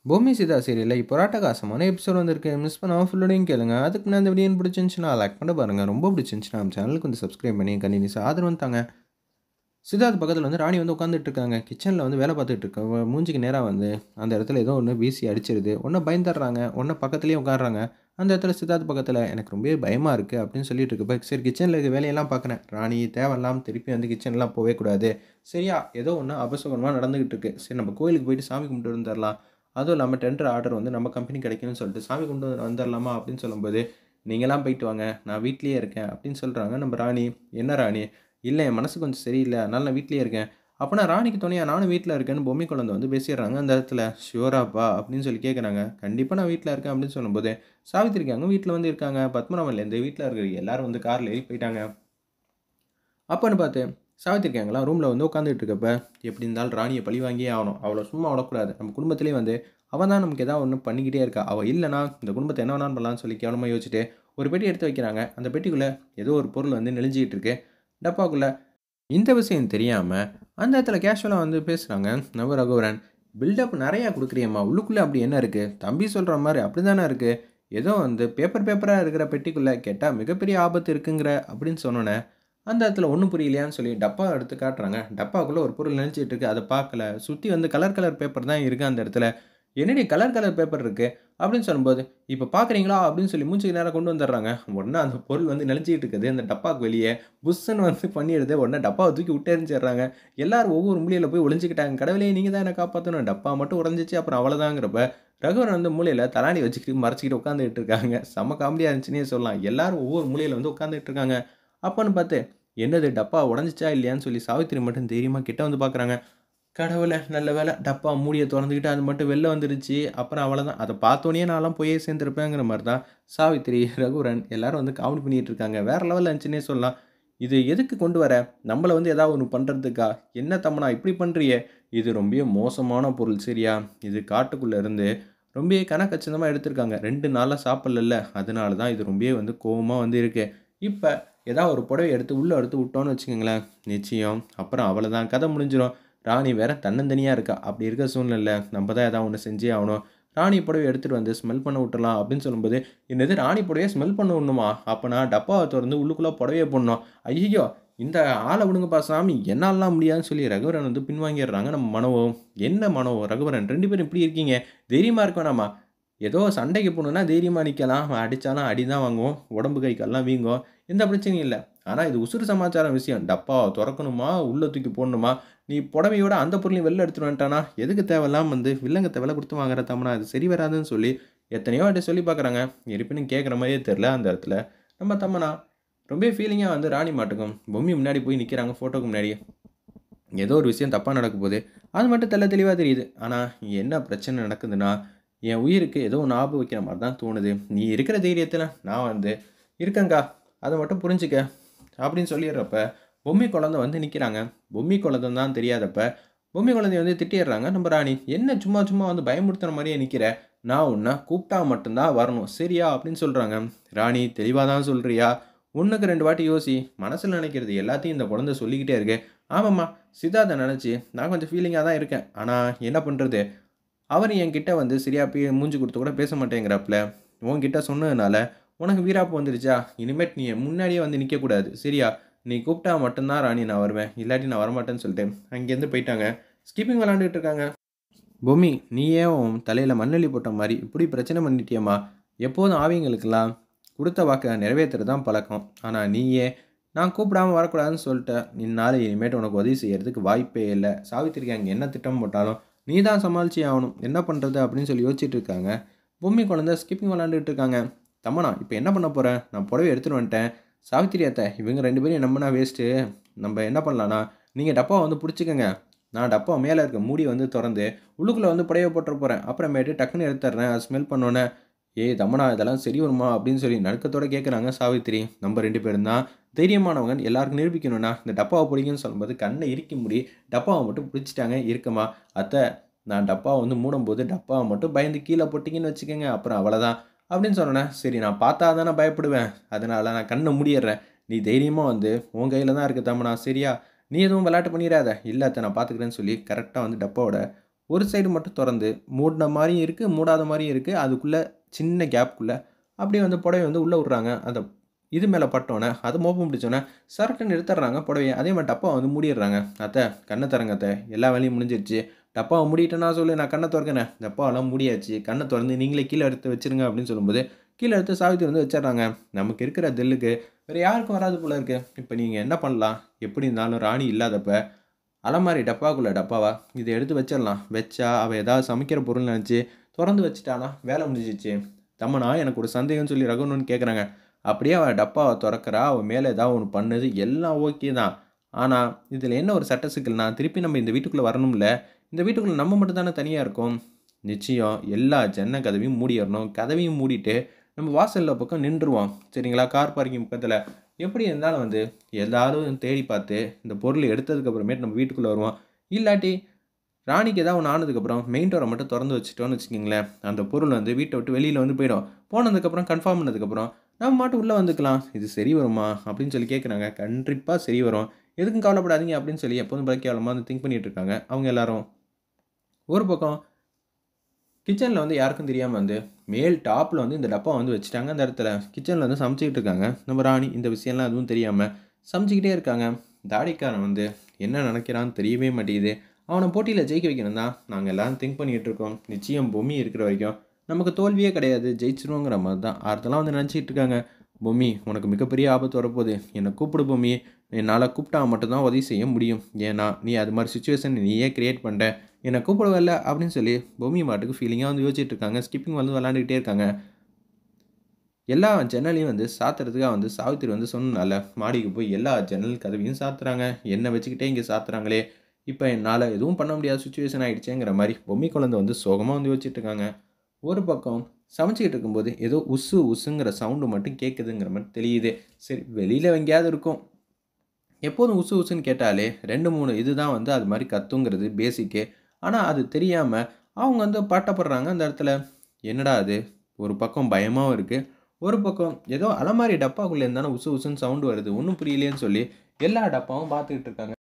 பூமி சீதா சீரியலில் இப்போ ராட்டகாசமான எபிசோட் வந்திருக்கு மிஸ் பண்ணாமல் ஃபுல்லோடையும் கேளுங்க அதுக்கு முன்னாடி அந்த வீடியோ பிடிச்சிருந்துச்சுன்னா லைக் பண்ண பாருங்கள் ரொம்ப பிடிச்சிருந்துச்சுன்னா நம்ம சேனலுக்கு வந்து சப்ஸ்கிரைப் பண்ணி கண்டினியூஸ் ஆதரவு தாங்க சித்தார்த் பக்கத்தில் வந்து ராணி வந்து உட்காந்துட்டு இருக்காங்க கிச்சனில் வந்து வேலை பார்த்துட்டு இருக்க மூஞ்சிக்கு நேராக வந்து அந்த இடத்துல ஏதோ ஒன்று வீசி அடிச்சிருது ஒன்று பயந்துடுறாங்க ஒன்று பக்கத்துலேயே உட்காடுறாங்க அந்த இடத்துல சித்தார்த் பக்கத்தில் எனக்கு ரொம்ப பயமாக இருக்குது அப்படின்னு சொல்லிட்டு இருக்கு சரி கிச்சனில் இருக்க வேலையெல்லாம் பார்க்குறேன் ராணி தேவையில்லாம் திருப்பி வந்து கிச்சன்லாம் போகவே கூடாது சரியா ஏதோ ஒன்று அபசகமாக நடந்துக்கிட்டு இருக்கு சரி நம்ம கோயிலுக்கு போயிட்டு சாமி கும்பிட்டு வந்துடலாம் அதுவும் இல்லாமல் டெண்டர் ஆர்டர் வந்து நம்ம கம்பெனி கிடைக்கும்னு சொல்லிட்டு சாமி கும்பிட்டு வந்துடலாமா அப்படின்னு சொல்லும்போது நீங்களாம் போயிட்டு வாங்க நான் வீட்லேயே இருக்கேன் அப்படின்னு சொல்கிறாங்க நம்ம ராணி என்ன ராணி இல்லை என் மனசு கொஞ்சம் சரியில்லை அதனால நான் வீட்லேயே இருக்கேன் அப்போனா ராணிக்கு துணையாக நானும் வீட்டில் இருக்கேன்னு பொம்மை குழந்தை வந்து பேசிடுறாங்க அந்த இடத்துல ஷியோராப்பா அப்படின்னு சொல்லி கேட்குறாங்க கண்டிப்பாக நான் வீட்டில் இருக்கேன் அப்படின்னு சொல்லும்போது சாவித்திரிக்காங்க வீட்டில் வந்து இருக்காங்க பத்மநாபன்லேருந்து வீட்டில் இருக்கிற எல்லாரும் வந்து காரில் ஏறி போயிட்டாங்க அப்போன்னு பார்த்து சாவித்திரிக்காங்களாம் ரூமில் வந்து உட்காந்துட்டு இருக்கப்ப எப்படி இருந்தாலும் ராணியை பழி வாங்கியே ஆகணும் அவளை சும்மா விடக்கூடாது நம்ம குடும்பத்திலே வந்து அவள் தான் நமக்கு ஏதாவது ஒன்று பண்ணிக்கிட்டே இருக்கா அவள் இல்லைனா இந்த குடும்பத்தை என்ன வேணாலும் பண்ணலாம்னு சொல்லி கேவலமாக யோசிச்சுட்டு ஒரு பெட்டி எடுத்து வைக்கிறாங்க அந்த பெட்டிக்குள்ளே ஏதோ ஒரு பொருள் வந்து நெளிஞ்சிக்கிட்டு இருக்கு டப்பாக்குள்ளே இந்த விஷயம் தெரியாமல் அந்த இடத்துல கேஷுவலாக வந்து பேசுகிறாங்க நவ ரகுவரன் பில்டப் நிறையா கொடுக்குறியம்மா உள்ளுக்குள்ளே அப்படி என்ன இருக்குது தம்பி சொல்கிற மாதிரி அப்படி தானே இருக்குது ஏதோ வந்து பேப்பர் பேப்பராக இருக்கிற பெட்டிக்குள்ளே கேட்டால் மிகப்பெரிய ஆபத்து இருக்குங்கிற அப்படின்னு சொன்னோன்னே அந்த இடத்துல ஒன்றும் புரியலையான்னு சொல்லி டப்பா எடுத்து காட்டுறாங்க டப்பாக்குள்ளே ஒரு பொருள் நினச்சிட்டு இருக்கு அதை பார்க்கல சுற்றி வந்து கலர் கலர் பேப்பர் தான் இருக்குது அந்த இடத்துல என்னடி கலர் கலர் பேப்பர் இருக்குது அப்படின்னு சொல்லும்போது இப்போ பார்க்குறீங்களா அப்படின்னு சொல்லி மூச்சுக்கு நேரம் கொண்டு வந்துடுறாங்க உடனே அந்த பொருள் வந்து நிலச்சிக்கிட்டு இருக்குது அந்த டப்பாக்கு வெளியே புஷ்ஷன்னு வந்து பண்ணிடுது உடனே டப்பாவை தூக்கி விட்டு எரிஞ்சிடுறாங்க எல்லாரும் ஒவ்வொரு மூலையில் போய் ஒளிஞ்சிக்கிட்டாங்க கடவுளே நீங்கள் தான் என்ன காப்பாற்றணும் டப்பா மட்டும் உடஞ்சிச்சு அப்புறம் அவ்வளோதாங்கிறப்ப ரகுவரன் வந்து மூலையில் தலாணி வச்சுக்கிட்டு மறைச்சிக்கிட்டு உட்காந்துக்கிட்டு இருக்காங்க செம்ம காமெடியாக இருந்துச்சுன்னே சொல்லலாம் எல்லாரும் ஒவ்வொரு மூலையில் வந்து உட்காந்துட்டு இருக்காங்க அப்போன்னு பார்த்து என்னது டப்பா உடஞ்சிச்சா இல்லையான்னு சொல்லி சாவித்திரி மட்டும் தைரியமாக கிட்ட வந்து பார்க்குறாங்க கடவுளை நல்ல வேலை டப்பா மூடியை திறந்துக்கிட்டு அது மட்டும் வெளில வந்துருச்சு அப்புறம் அவ்வளோதான் அதை பார்த்தோன்னே நான்லாம் போயே சேர்ந்துருப்பேங்கிற மாதிரி தான் சாவித்திரி ரகுவரன் எல்லாரும் வந்து காமெடி பண்ணிகிட்டு இருக்காங்க வேறு லெவலில் இருந்துச்சுன்னே சொல்லலாம் இது எதுக்கு கொண்டு வர நம்மளை வந்து ஏதாவது ஒன்று பண்ணுறதுக்கா என்ன தம்மனா இப்படி பண்ணுறியே இது ரொம்ப மோசமான பொருள் சரியா இது காட்டுக்குள்ளே இருந்து ரொம்ப கணக்கச்சிதமாக எடுத்திருக்காங்க ரெண்டு நாளாக சாப்பிடல அதனால தான் இது ரொம்ப வந்து கோவமாக வந்து இருக்குது இப்போ ஏதாவது ஒரு புடவை எடுத்து உள்ளே எடுத்து விட்டோன்னு வச்சுக்கோங்களேன் நிச்சயம் அப்புறம் அவ்வளோதான் கதை முடிஞ்சிடும் ராணி வேற தன்னந்தனியாக இருக்கா அப்படி இருக்க சூழ்நிலை நம்ம தான் ஏதாவது ஒன்று செஞ்சே ஆகணும் ராணி புடவை எடுத்துகிட்டு வந்து ஸ்மெல் பண்ண விட்டுறலாம் அப்படின்னு சொல்லும்போது என்னது ராணி புடவையை ஸ்மெல் பண்ண விடணுமா அப்போ நான் டப்பாவை திறந்து உள்ளுக்குள்ளே புடவையை போடணும் ஐயோ இந்த ஆளை விடுங்கப்பா சாமி என்னாலாம் முடியாதுன்னு சொல்லி ரகுவரன் வந்து பின்வாங்கிடுறாங்க நம்ம மனோவும் என்ன மனோ ரகுவரன் ரெண்டு பேரும் இப்படி இருக்கீங்க தைரியமாக இருக்க வேணாமா ஏதோ சண்டைக்கு போகணுன்னா தைரியமாக நிற்கலாம் அடித்தாலும் அடி தான் வாங்குவோம் உடம்பு கை கால்லாம் வீங்கும் எந்த பிரச்சனையும் இல்லை ஆனால் இது உசுறு சமாச்சாரம் விஷயம் டப்பா திறக்கணுமா உள்ளே தூக்கி போடணுமா நீ புடவையோட அந்த பொருளையும் வெளில எடுத்துட்டு வந்துட்டானா எதுக்கு தேவையில்லாம வந்து வில்லங்கத்தை விலை கொடுத்து வாங்குற தம்மனா அது சரி வராதுன்னு சொல்லி எத்தனையோ வாட்டி சொல்லி பார்க்குறாங்க இருப்பினும் கேட்குற மாதிரியே தெரில அந்த இடத்துல நம்ம தம்மனா ரொம்ப ஃபீலிங்காக வந்து ராணி மாட்டுக்கும் பொம்மி முன்னாடி போய் நிற்கிறாங்க ஃபோட்டோக்கு முன்னாடி ஏதோ ஒரு விஷயம் தப்பாக நடக்க போகுது அது மட்டும் தெல்ல தெளிவாக தெரியுது ஆனால் என்ன பிரச்சனை நடக்குதுன்னா என் உயிருக்கு ஏதோ ஒன்று ஆப்பு வைக்கிற மாதிரி தான் தோணுது நீ இருக்கிற தைரியத்தில் நான் வந்து இருக்கேங்க்கா அதை மட்டும் புரிஞ்சுக்க அப்படின்னு சொல்லிடுறப்ப பொம்மி குழந்தை வந்து நிற்கிறாங்க பொம்மி குழந்தை தான் தெரியாதப்ப பொம்மி குழந்தைய வந்து திட்டிடுறாங்க நம்ம ராணி என்ன சும்மா சும்மா வந்து பயமுறுத்துற மாதிரியே நிற்கிற நான் உன்னை கூப்பிட்டா மட்டும்தான் வரணும் சரியா அப்படின்னு சொல்கிறாங்க ராணி தெளிவாக தான் சொல்கிறியா ஒன்றுக்கு ரெண்டு வாட்டி யோசி மனசில் நினைக்கிறது எல்லாத்தையும் இந்த குழந்தை சொல்லிக்கிட்டே இருக்கு ஆமாம்மா சித்தார்த்தை நினச்சி நான் கொஞ்சம் ஃபீலிங்காக தான் இருக்கேன் ஆனால் என்ன பண்ணுறது அவர் என்கிட்ட வந்து சரியா போய் மூஞ்சி கொடுத்து கூட பேச மாட்டேங்கிறாப்புல உன்கிட்ட சொன்னதுனால உனக்கு வீராப்பு வந்துருச்சா இனிமேட் நீ முன்னாடியே வந்து நிற்கக்கூடாது சரியா நீ கூப்பிட்டா மட்டும்தான் ராணி நான் வருவேன் இல்லாட்டி நான் வரமாட்டேன்னு சொல்லிட்டு அங்கேருந்து போயிட்டாங்க ஸ்கிப்பிங் விளாண்டுட்டு இருக்காங்க பொம்மி நீயே உன் தலையில் மண்ணெளி போட்ட மாதிரி இப்படி பிரச்சனை பண்ணிட்டியம்மா எப்போதும் ஆவிங்களுக்கெல்லாம் கொடுத்த வாக்கை நிறைவேற்றுறது தான் பழக்கம் ஆனால் நீயே நான் கூப்பிடாம வரக்கூடாதுன்னு சொல்லிட்டேன் இந்நாள் இனிமேட்டு உனக்கு உதவி செய்கிறதுக்கு வாய்ப்பே இல்லை சாவித்திரிக்கு அங்கே என்ன திட்டம் போட்டாலும் நீ தான் சமாளிச்சு ஆகணும் என்ன பண்ணுறது அப்படின்னு சொல்லி யோசிச்சுட்டு இருக்காங்க பொம்மி குழந்தை ஸ்கிப்பிங் விளாண்டுட்டு இருக்காங்க தம்மனா இப்போ என்ன பண்ண போகிறேன் நான் புடவை எடுத்துகிட்டு வந்துட்டேன் சாவித்திரி அத்தை இவங்க ரெண்டு பேரும் நம்பினா வேஸ்ட்டு நம்ம என்ன பண்ணலான்னா நீங்கள் டப்பாவை வந்து பிடிச்சிக்கங்க நான் டப்பா மேலே இருக்க மூடி வந்து திறந்து உள்ளுக்குள்ளே வந்து புடவை போட்டுற போகிறேன் அப்புறமேட்டு டக்குன்னு எடுத்துட்றேன் அது ஸ்மெல் பண்ணோன்னே ஏய் தம்மனா இதெல்லாம் சரி வருமா அப்படின்னு சொல்லி நடுக்கத்தோடு கேட்குறாங்க சாவித்திரி நம்ம ரெண்டு பேரும் தான் தைரியமானவங்க எல்லாருக்கும் நிரூபிக்கணும்னா இந்த டப்பாவை பிடிக்குன்னு சொல்லும்போது கண்ணை இறுக்கி முடி டப்பாவை மட்டும் பிடிச்சிட்டாங்க இருக்கமா அத்தை நான் டப்பாவை வந்து மூடும்போது டப்பாவை மட்டும் பயந்து கீழே போட்டிங்கன்னு வச்சுக்கோங்க அப்புறம் அவ்வளோதான் அப்படின்னு சொன்னேன் சரி நான் பார்த்தா தானே பயப்படுவேன் அதனால் நான் கண்ணை மூடிடுறேன் நீ தைரியமாக வந்து உன் கையில் தான் இருக்குது தம்மனா சரியா நீ எதுவும் விளையாட்டு பண்ணிடாத இல்லை அத்தை நான் பார்த்துக்கிறேன்னு சொல்லி கரெக்டாக வந்து டப்பாவோட ஒரு சைடு மட்டும் திறந்து மூடின மாதிரியும் இருக்குது மூடாத மாதிரியும் இருக்குது அதுக்குள்ளே சின்ன கேப்புக்குள்ளே அப்படியே வந்து புடவை வந்து உள்ளே விட்றாங்க அந்த இது மேலே பட்டோன்னே அது மோப்பம் பிடிச்சோன்னே சரட்டுன்னு எடுத்துடுறாங்க புடவையை அதே மாதிரி டப்பா வந்து மூடிடுறாங்க அத்தை கண்ணை தரங்க அத்தை எல்லா வேலையும் முடிஞ்சிருச்சு டப்பாவை மூடிட்டேன்னா சொல்லு நான் கண்ணை திறக்கிறேன் டப்பாவெல்லாம் முடியாச்சு கண்ணை திறந்து நீங்களே கீழே எடுத்து வச்சிருங்க அப்படின்னு சொல்லும்போது கீழே எடுத்து சாவித்திரி வந்து வச்சிடுறாங்க நமக்கு இருக்கிற தில்லுக்கு வேறு யாருக்கும் வராது போல இருக்கு இப்போ நீங்கள் என்ன பண்ணலாம் எப்படி இருந்தாலும் ராணி இல்லாதப்ப அலமாரி டப்பாக்குள்ள டப்பாவா இதை எடுத்து வச்சிடலாம் வச்சா அவள் ஏதாவது சமைக்கிற பொருள் நினச்சி திறந்து வச்சுட்டானா வேலை முடிஞ்சிச்சு தம்மனா எனக்கு ஒரு சந்தேகம்னு சொல்லி ரகுன்னு கேட்குறாங்க அப்படியே அவள் டப்பாவை திறக்கிறா அவள் மேலே ஏதாவது ஒன்று பண்ணுது எல்லாம் ஓகே தான் ஆனால் இதில் என்ன ஒரு சட்ட சிக்கல்னா திருப்பி நம்ம இந்த வீட்டுக்குள்ளே வரணும்ல இந்த வீட்டுக்குள்ளே நம்ம மட்டும் தானே தனியாக இருக்கோம் நிச்சயம் எல்லா ஜன்ன கதவையும் மூடிடணும் கதவையும் மூடிட்டு நம்ம வாசலில் பக்கம் நின்றுருவோம் சரிங்களா கார் பார்க்கிங் பக்கத்தில் எப்படி இருந்தாலும் வந்து எல்லாரும் தேடி பார்த்து இந்த பொருள் எடுத்ததுக்கப்புறமேட்டு நம்ம வீட்டுக்குள்ளே வருவோம் இல்லாட்டி ராணிக்கு ஏதாவது ஒன்று ஆனதுக்கப்புறம் மெயின் டோரை மட்டும் திறந்து வச்சுட்டோன்னு வச்சுக்கிங்களேன் அந்த பொருள் வந்து வீட்டை விட்டு வெளியில் வந்து போயிடும் போனதுக்கப்புறம் கன்ஃபார்ம் பண்ணதுக்கப்புறம் நம்ம மட்டும் உள்ளே வந்துக்கலாம் இது சரி வருமா அப்படின்னு சொல்லி கேட்குறாங்க கண்டிப்பாக சரி வரும் எதுக்கும் கவலைப்படாதீங்க அப்படின்னு சொல்லி எப்போதும் போல கேவலமாக வந்து திங்க் பண்ணிட்டு இருக்காங்க அவங்க எல்லாரும் ஒரு பக்கம் கிச்சனில் வந்து யாருக்கும் தெரியாமல் வந்து மேல் டாப்பில் வந்து இந்த டப்பா வந்து வச்சுட்டாங்க அந்த இடத்துல கிச்சனில் வந்து சமைச்சிக்கிட்டு இருக்காங்க நம்ம ராணி இந்த விஷயம்லாம் எதுவும் தெரியாமல் சமைச்சிக்கிட்டே இருக்காங்க தாடிக்காரன் வந்து என்ன நினைக்கிறான்னு தெரியவே மாட்டேங்குது அவனை போட்டியில் ஜெயிக்க வைக்கணும் தான் நாங்கள் எல்லோரும் திங்க் பண்ணிகிட்டு இருக்கோம் நிச்சயம் பொம்மி இருக்கிற வரைக்கும் நமக்கு தோல்வியே கிடையாது ஜெயிச்சிருவோங்கிற மாதிரி தான் ஆர்த்தெல்லாம் வந்து நினச்சிட்டு இருக்காங்க பொம்மி உனக்கு மிகப்பெரிய ஆபத்து வரப்போகுது என்னை கூப்பிடு பொம்மி என்னால் கூப்பிட்டா மட்டும்தான் உதவி செய்ய முடியும் ஏன்னா நீ அது மாதிரி சுச்சுவேஷன் நீயே க்ரியேட் பண்ணிட்ட என்னை கூப்பிடவில்ல அப்படின்னு சொல்லி பொம்மி மாட்டுக்கு ஃபீலிங்காக வந்து யோசிச்சுட்டு இருக்காங்க ஸ்கிப்பிங் வந்து விளாண்டுக்கிட்டே இருக்காங்க எல்லா ஜன்னலையும் வந்து சாத்துறதுக்காக வந்து சாவித்திரி வந்து சொன்னனால மாடிக்கு போய் எல்லா ஜன்னல் கதவையும் சாத்துறாங்க என்ன வச்சுக்கிட்டே இங்கே சாத்துறாங்களே இப்போ என்னால் எதுவும் பண்ண முடியாத சுச்சுவேஷன் ஆகிடுச்சேங்கிற மாதிரி பொம்மி குழந்தை வந்து சோகமாக வந்து யோசிச்சுட்டு இருக்காங்க ஒரு பக்கம் சமைச்சிக்கிட்டு இருக்கும்போது ஏதோ உசு உசுங்கிற சவுண்டு மட்டும் கேட்குதுங்கிற மாதிரி தெரியுது சரி வெளியில் எங்கேயாவது இருக்கும் எப்போதும் உசு உசுன்னு கேட்டாலே ரெண்டு மூணு இதுதான் வந்து அது மாதிரி கத்துங்கிறது பேசிக்கு ஆனால் அது தெரியாமல் அவங்க வந்து பட்டப்படுறாங்க அந்த இடத்துல என்னடா அது ஒரு பக்கம் பயமாகவும் இருக்குது ஒரு பக்கம் ஏதோ அலமாரி டப்பாக்குள்ளே இருந்தாலும் உசு உசுன்னு சவுண்டு வருது ஒன்றும் புரியலையேன்னு சொல்லி எல்லா டப்பாவும் பார்த்துக்கிட்டு இருக்காங்க